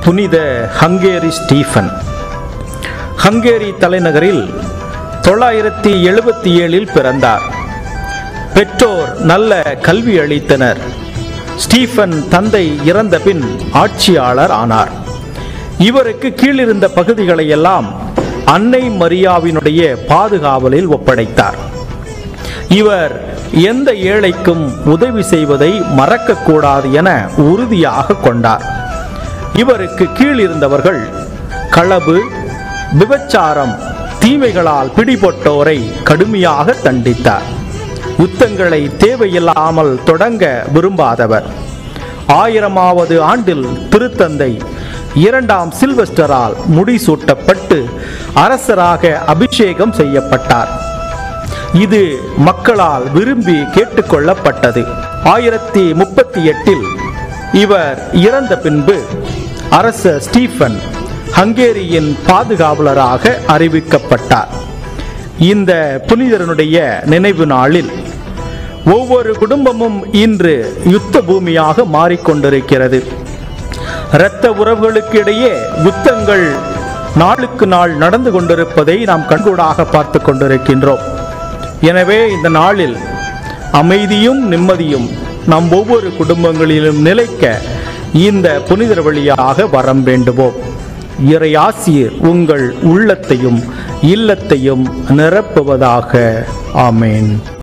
புனித Hungary Stephen Hungary தலைநகரில் தொள்ளாயிரத்தி எழுபத்தி ஏழில் பிறந்தார் பெற்றோர் நல்ல கல்வி அளித்தனர் ஸ்டீஃபன் தந்தை இறந்த பின் ஆட்சியாளர் ஆனார் இவருக்கு கீழிருந்த பகுதிகளை எல்லாம் அன்னை மரியாவினுடைய பாதுகாவலில் ஒப்படைத்தார் இவர் எந்த ஏழைக்கும் உதவி செய்வதை மறக்கக்கூடாது என உறுதியாக கொண்டார் இவருக்கு கீழ் இருந்தவர்கள் களவு விபச்சாரம் தீமைகளால் பிடிபட்டோரை கடுமையாக தண்டித்தார் யுத்தங்களை தேவையில்லாமல் தொடங்க விரும்பாதவர் ஆயிரமாவது ஆண்டில் திருத்தந்தை இரண்டாம் சில்வஸ்டரால் முடிசூட்டப்பட்டு அரசராக அபிஷேகம் செய்யப்பட்டார் இது மக்களால் விரும்பி கேட்டுக்கொள்ளப்பட்டது ஆயிரத்தி முப்பத்தி எட்டில் இவர் இறந்த பின்பு அரசர் ஸ்டீஃபன் ஹங்கேரியின் பாதுகாவலராக அறிவிக்கப்பட்டார் இந்த புனிதரனுடைய நினைவு நாளில் ஒவ்வொரு குடும்பமும் இன்று யுத்த பூமியாக மாறிக்கொண்டிருக்கிறது இரத்த உறவுகளுக்கு இடையே யுத்தங்கள் நாளுக்கு நாள் நடந்து கொண்டிருப்பதை நாம் கண்கூடாக பார்த்து கொண்டிருக்கின்றோம் எனவே இந்த நாளில் அமைதியும் நிம்மதியும் நம் ஒவ்வொரு குடும்பங்களிலும் நிலைக்க இந்த புனிதர் வழியாக வரம் வேண்டுவோம் இறை ஆசிர் உங்கள் உள்ளத்தையும் இல்லத்தையும் நிரப்புவதாக ஆமேன்